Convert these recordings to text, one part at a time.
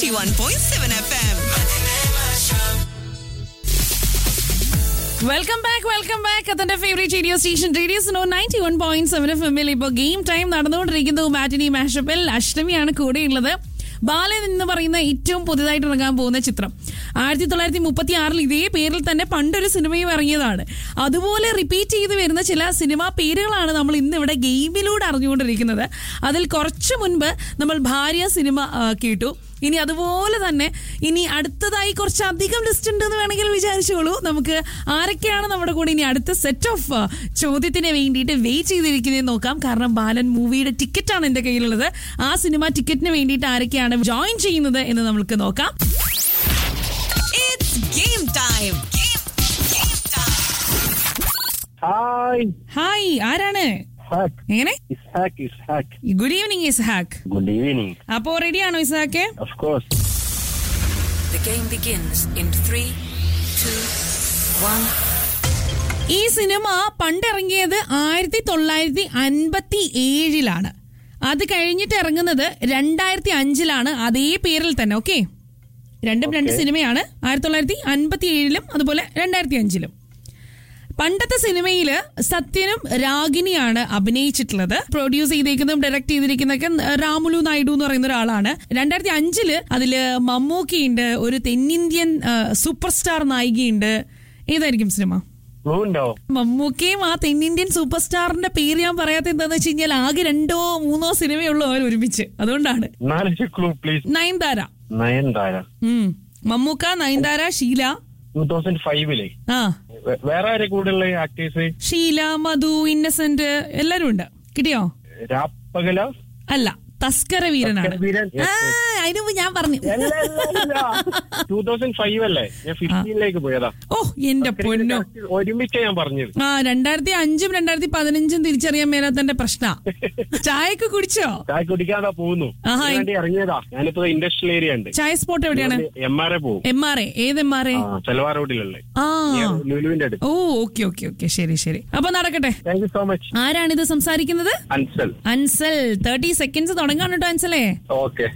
91.7 FM. Welcome back welcome back അതിന്റെ favourite radio station radio സ്നോ ninety one point seven F എമ്മിൽ ഇപ്പോൾ game time നടന്നുകൊണ്ടിരിക്കുന്നു മാറ്റിനി മാഷപ്പിൽ അഷ്ടമിയാണ് കൂടെയുള്ളത് ബാലൻ എന്ന് പറയുന്ന ഏറ്റവും പുതുതായിട്ട് ഇറങ്ങാൻ പോകുന്ന ചിത്രം ആയിരത്തി തൊള്ളായിരത്തി മുപ്പത്തി ആറിൽ ഇതേ പേരിൽ തന്നെ പണ്ടൊരു സിനിമയും ഇറങ്ങിയതാണ് അതുപോലെ റിപ്പീറ്റ് ചെയ്ത് വരുന്ന ചില സിനിമാ പേരുകളാണ് നമ്മൾ ഇന്ന് ഇവിടെ ഗെയിമിലൂടെ അറിഞ്ഞുകൊണ്ടിരിക്കുന്നത് അതിൽ കുറച്ച് മുൻപ് നമ്മൾ ഭാര്യ സിനിമ ആ, കേട്ടു ഇനി അതുപോലെ തന്നെ ഇനി അടുത്തതായി കുറച്ച് അധികം ലിസ്റ്റ് ഉണ്ടെന്ന് വേണമെങ്കിൽ വിചാരിച്ചോളൂ നമുക്ക് ആരൊക്കെയാണ് നമ്മുടെ കൂടെ ഇനി അടുത്ത സെറ്റ് ഓഫ് ചോദ്യത്തിന് വേണ്ടിയിട്ട് വെയിറ്റ് ചെയ്തിരിക്കുന്നത് നോക്കാം കാരണം ബാലൻ മൂവിയുടെ ടിക്കറ്റാണ് എന്റെ കയ്യിലുള്ളത് ആ സിനിമ ടിക്കറ്റിന് വേണ്ടിയിട്ട് ആരൊക്കെയാണ് ജോയിൻ ചെയ്യുന്നത് എന്ന് നമുക്ക് നോക്കാം It's game time. Game, game time. Hi hi ആരാണ് ഹാക്ക് എങ്ങനെ Ishaq Ishaq good evening Ishaq good evening അപ്പോ റെഡിയാണോ Ishaq of course The game begins in three, two, one. ഈ സിനിമ പണ്ടിറങ്ങിയത് ആയിരത്തി തൊള്ളായിരത്തി അൻപത്തി ഏഴിലാണ് അത് കഴിഞ്ഞിട്ട് ഇറങ്ങുന്നത് രണ്ടായിരത്തി അഞ്ചിലാണ് അതേ പേരിൽ തന്നെ ഓക്കെ രണ്ടും രണ്ട് Okay. സിനിമയാണ് ആയിരത്തി തൊള്ളായിരത്തി അൻപത്തി ഏഴിലും അതുപോലെ രണ്ടായിരത്തി അഞ്ചിലും പണ്ടത്തെ സിനിമയില് സത്യനും രാഗിനിയാണ് അഭിനയിച്ചിട്ടുള്ളത് പ്രൊഡ്യൂസ് ചെയ്തേക്കുന്നതും ഡയറക്ട് ചെയ്തിരിക്കുന്നതൊക്കെ രാമുലു നായിഡു എന്ന് പറയുന്ന ഒരാളാണ് രണ്ടായിരത്തി അഞ്ചില് അതില് മമ്മൂക്കിയുണ്ട് ഒരു തെന്നിന്ത്യൻ സൂപ്പർ സ്റ്റാർ നായികയുണ്ട് ഏതായിരിക്കും സിനിമ ക്ലൂ ഉണ്ടോ മമ്മൂക്കയും ആ തെന്നിന്ത്യൻ സൂപ്പർ സ്റ്റാറിന്റെ പേര് ഞാൻ പറയാത്ത എന്താന്ന് വെച്ച് കഴിഞ്ഞാൽ ആകെ രണ്ടോ മൂന്നോ സിനിമയുള്ളൂ അവർ ഒരുമിച്ച് അതുകൊണ്ടാണ് നാലഞ്ച് ക്ലൂ പ്ലീസ് നയൻതാര നയൻതാര ഉം മമ്മൂക്ക നയൻതാര ഷീല ടൂ തൗസൻഡ് ഫൈവിലെ ആ വേറെ ആരെ കൂടെയുള്ള ആക്ടേഴ്സ് ഷീല മധു ഇന്നസെന്റ് എല്ലാരും ഉണ്ട് കിട്ടിയോ രാപ്പകല അല്ല തസ്കര വീരനാണ് തസ്കരവീരൻ? ആ അതിനു മുമ്പ് ഞാൻ പറഞ്ഞു ടൂ തൗസൻഡ് ഫൈവ് അല്ലേ ഞാൻ ഫിഫ്റ്റീനിലേക്ക് പോയതാ ഓ എന്റെ പൊന്നോ ഒരുമിച്ച് ഞാൻ പറഞ്ഞത് ആ രണ്ടായിരത്തി അഞ്ചും രണ്ടായിരത്തി പതിനഞ്ചും തിരിച്ചറിയാൻ മേലാത്തന്റെ പ്രശ്ന ചായക്ക് കുടിച്ചോ ചായ കുടിക്കാതാ പോകുന്നു ആഹാ. അതിന് വേണ്ടി ഇറങ്ങിയതാ ഞാനിപ്പോ ഇൻഡസ്ട്രിയൽ ഏരിയ ഉണ്ട് ചായ സ്പോട്ട് എവിടെയാണ് എം ആർ എ പോകും എം ആർ എ ഏത് എം ആർ എ ആ, ചെലവാ റോഡിലുള്ള ആ ലുലുവിന്റെ അടുത്ത് ഓ ഓക്കെ ഓക്കെ ഓക്കെ ശരി ശരി അപ്പൊ നടക്കട്ടെ താങ്ക് യു സോ മച്ച് ആരാണിത് സംസാരിക്കുന്നത് അൻസൽ അൻസൽ തേർട്ടി സെക്കൻഡ്സ് തുടങ്ങാണ് കേട്ടോ അൻസലേ okay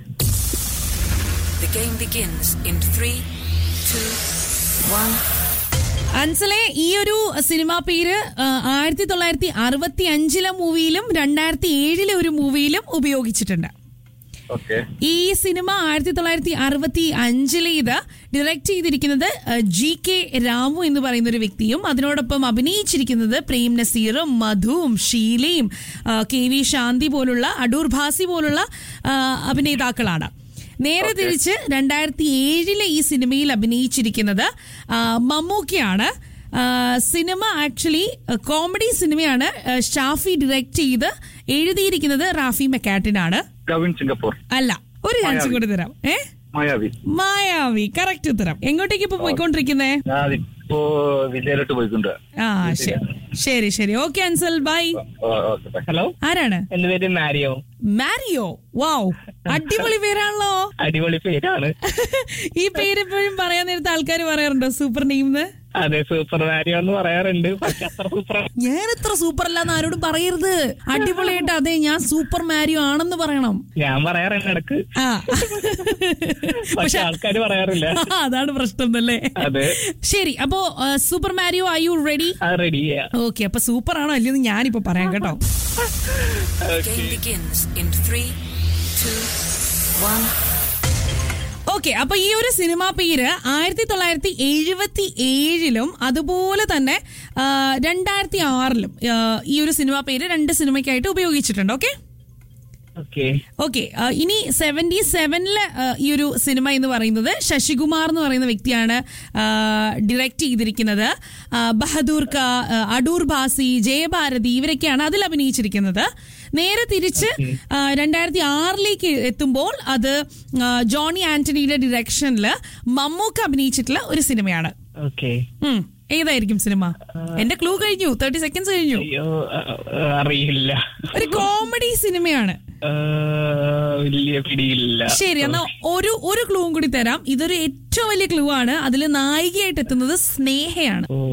The game begins in three, two, one. അൻസലെ ഈ ഒരു സിനിമാ പേര് ആ, ആയിരത്തി തൊള്ളായിരത്തി അറുപത്തി അഞ്ചിലെ മൂവിയിലും രണ്ടായിരത്തി ഏഴിലെ ഒരു മൂവിയിലും ഉപയോഗിച്ചിട്ടുണ്ട് ഓക്കെ ഈ സിനിമ ആയിരത്തി തൊള്ളായിരത്തി അറുപത്തി അഞ്ചിലെ ഇത് ഡയറക്ട് ചെയ്തിരിക്കുന്നത് അഹ്, ജി കെ രാമു എന്ന് പറയുന്ന ഒരു വ്യക്തിയും അതിനോടൊപ്പം അഭിനയിച്ചിരിക്കുന്നത് പ്രേം നസീറും മധുവും ഷീലയും ആ, കെ വി ശാന്തി പോലുള്ള അടൂർ ഭാസി പോലുള്ള ആ, അഭിനേതാക്കളാണ് നേരെ തിരിച്ച് രണ്ടായിരത്തി ഏഴിലെ ഈ സിനിമയിൽ അഭിനയിച്ചിരിക്കുന്നത് ആ, മമ്മൂക്കയാണ് ആ, സിനിമ ആക്ച്വലി കോമഡി സിനിമയാണ് ആ, ഷാഫി ഡയറക്ട് ചെയ്ത് എഴുതിയിരിക്കുന്നത് റാഫി മെക്കാട്ടിനാണ് കവിൻ സിംഗപ്പൂർ അല്ല ഒരു ചാൻസ് മായാവി. കൂടി തരാം ഏ മായാവി മായാവി കറക്റ്റ് ഉത്തരം എങ്ങോട്ടേക്ക് ഇപ്പൊ പോയിക്കൊണ്ടിരിക്കുന്നേ ഞാനിപ്പോ വിജയിലോട്ട് പോയിക്കൊണ്ട് ആ ശരി ശരി ശരി ഓക്കെ അൻസൽ ബൈ ഹലോ ആരാണ് എന്റെ പേര് മാരിയോ മാരിയോ വാവ് അടിപൊളി പേരാണല്ലോ അടിപൊളി പേരാണ് ഈ പേര് എപ്പോഴും പറയാൻ നേരത്തെ ആൾക്കാർ പറയാറുണ്ടോ സൂപ്പർ നെയിം അതെ സൂപ്പർ മാരിയോ എന്ന് പറയാറുണ്ട് പക്ഷെ അത്ര സൂപ്പർ ഞാൻ ഇത്ര സൂപ്പർ അല്ലാന്ന് ആരോടും പറയരുത് അടിപൊളിയായിട്ട് അതെ ഞാൻ സൂപ്പർ മാരിയോ ആണെന്ന് പറയണം ഞാൻ പറയാറുണ്ട് ഇടക്ക് ആ പക്ഷെ ആൾക്കാർ പറയാറില്ല അതാണ് പ്രശ്നം എന്നല്ലേ അതെ ശരി അപ്പോ super Mario I you ready അത് റെഡി ചെയ്യാം ഓക്കെ അപ്പൊ സൂപ്പർ ആണോ അല്ലെന്ന് ഞാനിപ്പോ പറയാം കേട്ടോ The game begins in three, two, one. Okay അപ്പൊ ഈ ഒരു സിനിമാ പേര് ആയിരത്തി തൊള്ളായിരത്തി എഴുപത്തി ഏഴിലും അതുപോലെ തന്നെ ആ, രണ്ടായിരത്തി ആറിലും ആ, ഈ ഒരു സിനിമാ പേര് രണ്ട് സിനിമയ്ക്കായിട്ട് ഉപയോഗിച്ചിട്ടുണ്ട് ഓക്കെ ഓക്കെ ഓക്കെ ഇനി സെവൻറ്റി സെവനില് ഈ ഒരു സിനിമ എന്ന് പറയുന്നത് ശശികുമാർ എന്ന് പറയുന്ന വ്യക്തിയാണ് ഡിറക്റ്റ് ചെയ്തിരിക്കുന്നത് ആ, ബഹദൂർ ക ആ, അടൂർ ഭാസി ജയഭാരതി ഇവരൊക്കെയാണ് അതിൽ അഭിനയിച്ചിരിക്കുന്നത് നേരെ തിരിച്ച് രണ്ടായിരത്തി ആറിലേക്ക് എത്തുമ്പോൾ അത് ആ, ജോണി ആന്റണിയുടെ ഡിറക്ഷനിൽ മമ്മൂക്ക അഭിനയിച്ചിട്ടുള്ള ഒരു സിനിമയാണ് ഓക്കെ ഉം. ഏതായിരിക്കും സിനിമ എന്റെ ക്ലൂ കഴിഞ്ഞു തേർട്ടി സെക്കൻഡ്സ് കഴിഞ്ഞു അയ്യോ ആ, ആ, അറിയില്ല ഒരു കോമഡി സിനിമയാണ് ആ, വലിയ പിടിയില്ല ശരി എന്നാ ഒരു ഒരു ക്ലൂവും കൂടി തരാം ഇതൊരു ഏറ്റവും വലിയ ക്ലൂ ആണ് അതിൽ നായികയായിട്ട് എത്തുന്നത് സ്നേഹയാണ് oh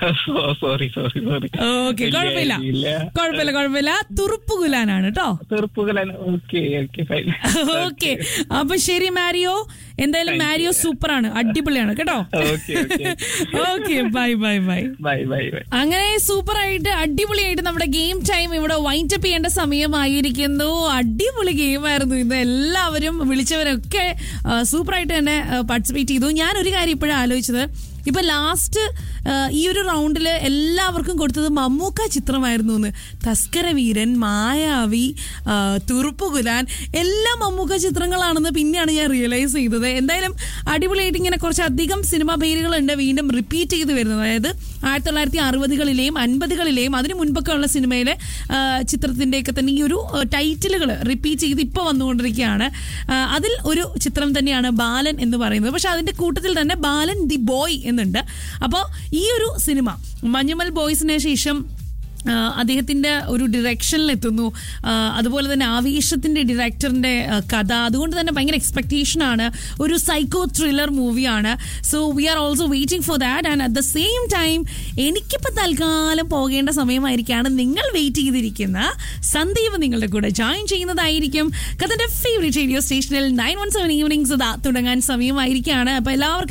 sorry sorry sorry okay കുഴപ്പമില്ല കുഴപ്പമില്ല കുഴപ്പമില്ല തുറുപ്പുകുലാനാണ് കേട്ടോ തീർപ്പുകളാണ് ഓക്കെ ഓക്കെ ഫൈൻ ഓക്കെ അപ്പൊ ശരി മാരിയോ എന്തായാലും മാരിയോ സൂപ്പറാണ് അടിപൊളിയാണ് കേട്ടോ okay okay okay bye bye bye bye bye bye അങ്ങനെ സൂപ്പർ ആയിട്ട് അടിപൊളിയായിട്ട് നമ്മുടെ ഗെയിം ടൈം ഇവിടെ വൈൻഡ് അപ്പ് ചെയ്യേണ്ട സമയമായിരിക്കുന്നു അടിപൊളി ഗെയിം ആയിരുന്നു ഇന്ന് എല്ലാവരും വിളിച്ചവരൊക്കെ സൂപ്പർ ആയിട്ട് തന്നെ പാർട്ടിസിപ്പേറ്റ് ചെയ്തു ഞാൻ ഒരു കാര്യം ഇപ്പോഴും ആലോചിച്ചത് ഇപ്പൊ ലാസ്റ്റ് ഈ ഒരു റൗണ്ടില് എല്ലാവർക്കും കൊടുത്തത് മമ്മൂക്ക ചിത്രമായിരുന്നു എന്ന് തസ്കര വീരൻ മായാവി ആ, തുറുപ്പുകുലാൻ എല്ലാം മമ്മൂക്ക ചിത്രങ്ങളാണെന്ന് പിന്നെയാണ് ഞാൻ റിയലൈസ് ചെയ്തത് എന്തായാലും അടിപൊളിയായിട്ട് ഇങ്ങനെ കുറച്ചധികം സിനിമാ പേരുകളുണ്ട് വീണ്ടും റിപ്പീറ്റ് ചെയ്ത് വരുന്നത് അതായത് ആയിരത്തി തൊള്ളായിരത്തി അറുപതുകളിലെയും അൻപതുകളിലെയും അതിന് മുൻപൊക്കെ ഉള്ള സിനിമയിലെ ആ, ചിത്രത്തിന്റെയൊക്കെ തന്നെ ഈ ഒരു ടൈറ്റിലുകൾ റിപ്പീറ്റ് ചെയ്ത് ഇപ്പോൾ വന്നുകൊണ്ടിരിക്കുകയാണ് ആ, അതിൽ ഒരു ചിത്രം തന്നെയാണ് ബാലൻ എന്ന് പറയുന്നത് പക്ഷെ അതിന്റെ കൂട്ടത്തിൽ തന്നെ ബാലൻ ദി ബോയ് എന്നുണ്ട് അപ്പോൾ ഈ ഒരു സിനിമ മഞ്ഞുമൽ ബോയ്സിന് ശേഷം ആ, അദ്ദേഹത്തിന്റെ ഒരു ഡിറക്ഷനിൽ എത്തുന്നു ആ, അതുപോലെ തന്നെ ആവേശത്തിന്റെ ഡയറക്ടറിന്റെ ആ, കഥ അതുകൊണ്ട് തന്നെ ഭയങ്കര എക്സ്പെക്ടേഷൻ ആണ് ഒരു സൈക്കോ ത്രില്ലർ മൂവിയാണ് so we are also waiting for that and at the same time എനിക്കിപ്പോൾ തൽക്കാലം പോകേണ്ട സമയമായിരിക്കാണ് നിങ്ങൾ വെയിറ്റ് ചെയ്തിരിക്കുന്ന സന്ദീപ് നിങ്ങളുടെ കൂടെ ജോയിൻ ചെയ്യുന്നതായിരിക്കും കഥന്റെ ഫേവറേറ്റ് റേഡിയോ സ്റ്റേഷനിൽ നയൻ വൺ സെവൻ ഈവനിങ്സ് തുടങ്ങാൻ സമയമായിരിക്കുകയാണ് അപ്പൊ എല്ലാവർക്കും